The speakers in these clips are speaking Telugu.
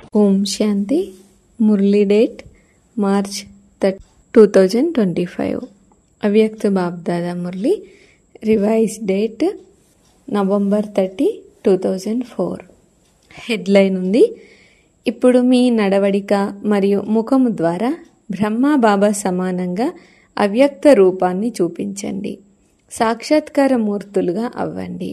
ఓం Shanti Murli date March thirty two thousand twenty five Avyakt BapDada Murli revise date November thirty two thousand four headline ఉంది ఇప్పుడు మీ నడవడిక మరియు ముఖము ద్వారా బ్రహ్మ బాబా సమానంగా అవ్యక్త రూపాన్ని చూపించండి సాక్షాత్కార మూర్తులుగా అవ్వండి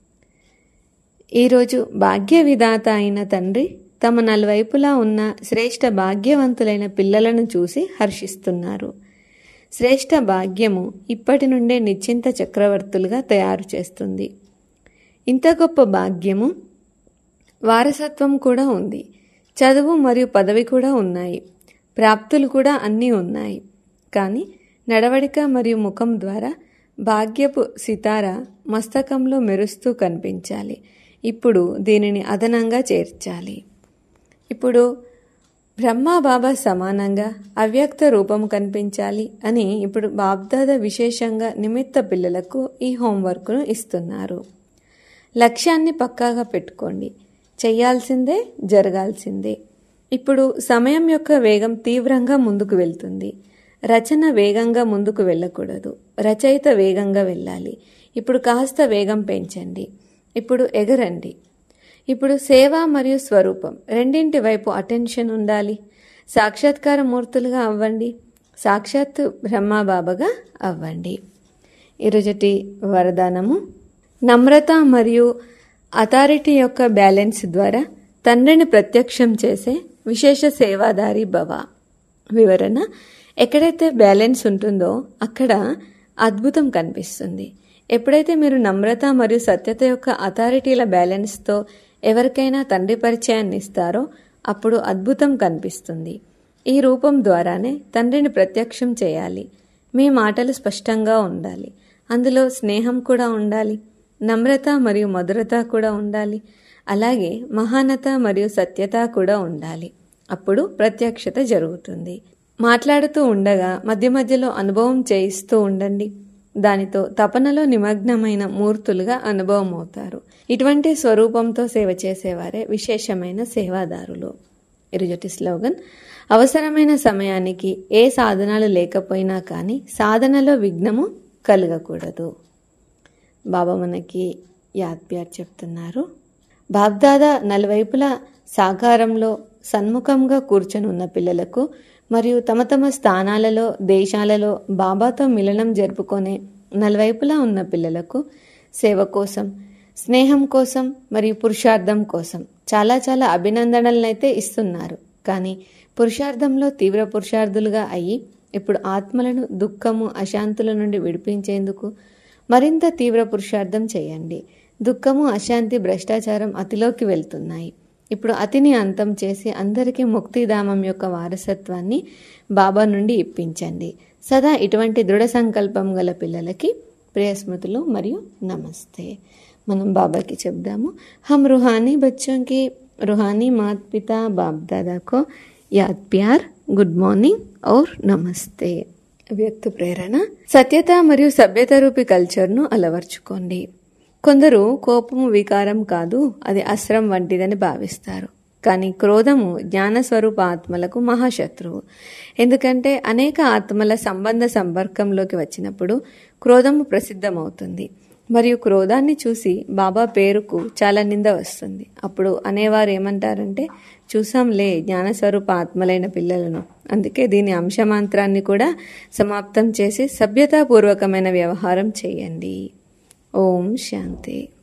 ఈరోజు భాగ్య విధాత అయిన తండ్రి తమ నలువైపులా ఉన్న శ్రేష్ఠ భాగ్యవంతులైన పిల్లలను చూసి హర్షిస్తున్నారు శ్రేష్ఠ భాగ్యము ఇప్పటి నుండే నిశ్చింత చక్రవర్తులుగా తయారు చేస్తుంది ఇంత గొప్ప భాగ్యము వారసత్వం కూడా ఉంది చదువు మరియు పదవి కూడా ఉన్నాయి ప్రాప్తులు కూడా అన్నీ ఉన్నాయి కానీ నడవడిక మరియు ముఖం ద్వారా భాగ్యపు సితార మస్తకంలో మెరుస్తూ కనిపించాలి ఇప్పుడు దీనిని అదనంగా చేర్చాలి ఇప్పుడు బ్రహ్మ బాబా సమానంగా అవ్యక్త రూపం కనిపించాలి అని ఇప్పుడు బాబ్దాద విశేషంగా నిమిత్త పిల్లలకు ఈ హోంవర్క్ను ఇస్తున్నారు లక్ష్యాన్ని పక్కాగా పెట్టుకోండి చేయాల్సిందే జరగాల్సిందే ఇప్పుడు సమయం యొక్క వేగం తీవ్రంగా ముందుకు వెళ్తుంది రచన వేగంగా ముందుకు వెళ్ళకూడదు రచయిత వేగంగా వెళ్ళాలి ఇప్పుడు కాస్త వేగం పెంచండి ఇప్పుడు ఎగరండి ఇప్పుడు సేవ మరియు స్వరూపం రెండింటి వైపు అటెన్షన్ ఉండాలి సాక్షాత్కార మూర్తులుగా అవ్వండి సాక్షాత్ బ్రహ్మబాబాగా అవ్వండి ఈరోజటి వరదానము నమ్రత మరియు అథారిటీ యొక్క బ్యాలెన్స్ ద్వారా తండ్రిని ప్రత్యక్షం చేసే విశేష సేవాదారి భవ వివరణ ఎక్కడైతే బ్యాలెన్స్ ఉంటుందో అక్కడ అద్భుతం కనిపిస్తుంది ఎప్పుడైతే మీరు నమ్రత మరియు సత్యత యొక్క అథారిటీల బ్యాలెన్స్తో ఎవరికైనా తండ్రి పరిచయాన్ని ఇస్తారో అప్పుడు అద్భుతం కనిపిస్తుంది ఈ రూపం ద్వారానే తండ్రిని ప్రత్యక్షం చేయాలి మీ మాటలు స్పష్టంగా ఉండాలి అందులో స్నేహం కూడా ఉండాలి నమ్రత మరియు మధురత కూడా ఉండాలి అలాగే మహానత మరియు సత్యత కూడా ఉండాలి అప్పుడు ప్రత్యక్షత జరుగుతుంది మాట్లాడుతూ ఉండగా మధ్య మధ్యలో అనుభవం చేయిస్తూ ఉండండి దానితో తపనలో నిమగ్నమైన మూర్తులుగా అనుభవం అవుతారు ఇటువంటి స్వరూపంతో సేవ చేసేవారే విశేషమైన సేవాదారులు ఇరుజటి స్లోగన్ అవసరమైన సమయానికి ఏ సాధనాలు లేకపోయినా కానీ సాధనలో విఘ్నము కలగకూడదు బాబా మనకి యాద్ప్యార్ చెప్తున్నారు బాబ్దాదా నలువైపులా సాకారంలో సన్ముఖంగా కూర్చొని ఉన్న పిల్లలకు మరియు తమ తమ స్థానాలలో దేశాలలో బాబాతో మిలనం జరుపుకునే నలువైపులా ఉన్న పిల్లలకు సేవ కోసం స్నేహం కోసం మరియు పురుషార్థం కోసం చాలా చాలా అభినందనలనైతే ఇస్తున్నారు కానీ పురుషార్థంలో తీవ్ర పురుషార్థులుగా అయ్యి ఇప్పుడు ఆత్మలను దుఃఖము అశాంతుల నుండి విడిపించేందుకు మరింత తీవ్ర పురుషార్థం చేయండి దుఃఖము అశాంతి భ్రష్టాచారం అతిలోకి వెళ్తున్నాయి ఇప్పుడు అతిని అంతం చేసి అందరికీ ముక్తిధామం యొక్క వారసత్వాన్ని బాబా నుండి ఇప్పించండి సదా ఇటువంటి దృఢ సంకల్పం గల పిల్లలకి ప్రియస్మృతులు మరియు నమస్తే మనం బాబాకి చెప్దాము హమ్ రుహానీ బచ్చోంకి రుహానీ మాత్ పితా బాప్ దాదాకో యాద్ ప్యార్ గుడ్ మార్నింగ్ ఔర్ నమస్తే వ్యక్త ప్రేరణ సత్యత మరియు సభ్యత రూపి కల్చర్ను అలవర్చుకోండి కొందరు కోపము వికారం కాదు అది అస్త్రం వంటిదని భావిస్తారు కానీ క్రోధము జ్ఞానస్వరూప ఆత్మలకు మహాశత్రువు ఎందుకంటే అనేక ఆత్మల సంబంధ సంపర్కంలోకి వచ్చినప్పుడు క్రోధము ప్రసిద్ధమవుతుంది మరియు క్రోధాన్ని చూసి బాబా పేరుకు చాలా నింద వస్తుంది అప్పుడు అనేవారు ఏమంటారంటే చూసాంలే జ్ఞానస్వరూప ఆత్మలైన పిల్లలను అందుకే దీని అంశమాంత్రాన్ని కూడా సమాప్తం చేసి సభ్యతాపూర్వకమైన వ్యవహారం చేయండి ఓం శాంతి